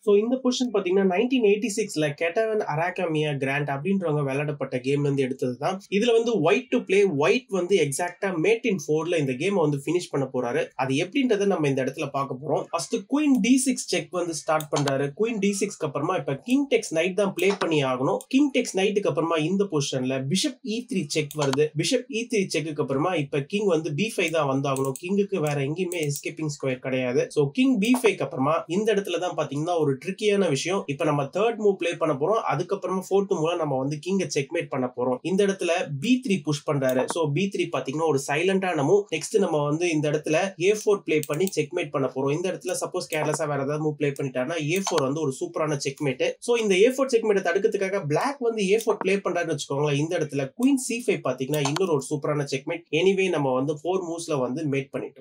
so இந்த position பாத்தீங்கன்னா nineteen eighty சிக்ஸ்ல கெட்டவன் அராகமியா கிராண்ட் அப்படின்றவங்க விளையாடப்பட்ட கேம்ல இருந்து எடுத்தது தான் இதுல வந்து ஒயிட் டு பிளே ஒயிட் வந்து எக்ஸாக்டா மேட் இன் ஃபோர்ல இந்த கேமை வந்து பினிஷ் பண்ண போறாரு அது எப்படின்றத நம்ம இந்த இடத்துல பார்க்க போறோம் first queen d six check வந்து ஸ்டார்ட் பண்றாரு குயின் டி சிக்ஸ்க்கு அப்புறமா இப்ப கிங் டெக்ஸ் நைட் தான் பிளே பண்ணி ஆகணும் கிங் டெக்ஸ் நைட்டுக்கு அப்புறமா இந்த பொசிஷன்ல பிஷப் இ த்ரீ செக் வருது பிஷப் இ த்ரீ செக்கு அப்புறமா இப்ப கிங் வந்து பி ஃபைவ் தான் வந்தாகணும் கிங்குக்கு வேற எங்கேயுமே எஸ்கேப்பிங் ஸ்கொயர் கிடையாது சோ கிங் பி ஃபைவ் அப்புறமா இந்த இடத்துல தான் பாத்தீங்கன்னா ஒரு ட்ரிக்கியான விஷயம் இப்ப நம்ம தேர்ட் மூவ் பிளே பண்ண போறோம் அதுக்கப்புறமா ஃபோர்த் மூலம் நம்ம வந்து கிங்க செக்மேட் பண்ண போறோம் இந்த இடத்துல பி த்ரீ புஷ் பண்றாரு சோ பி த்ரீ பாத்தீங்கன்னா ஒரு சைலண்டான மூவ் நெக்ஸ்ட் நம்ம வந்து இந்த இடத்துல ஏ ஃபோர் பிளே பண்ணி செக்மேட் பண்ண போறோம் இந்த இடத்துல சப்போஸ் கேர்லெஸா வேற ஏதாவது மூவ் பிளே பண்ணிட்டாருன்னா ஏ ஃபோர் வந்து ஒரு சூப்பரான செக்மேட் சோ இந்த ஏ ஃபோர் செக்மேட்டை தடுக்கிறதுக்காக பிளாக் வந்து ஏ ஃபோர் பிளே பண்றாருன்னு வச்சுக்கோங்களேன் இந்த இடத்துல குயின் சி ஃபைவ் பாத்தீங்கன்னா இன்னொரு ஒரு சூப்பரான செக்மேட் எனிவே நம்ம வந்து ஃபோர் மூவ்ஸ்ல வந்து மேட் பண்ணிட்டோம்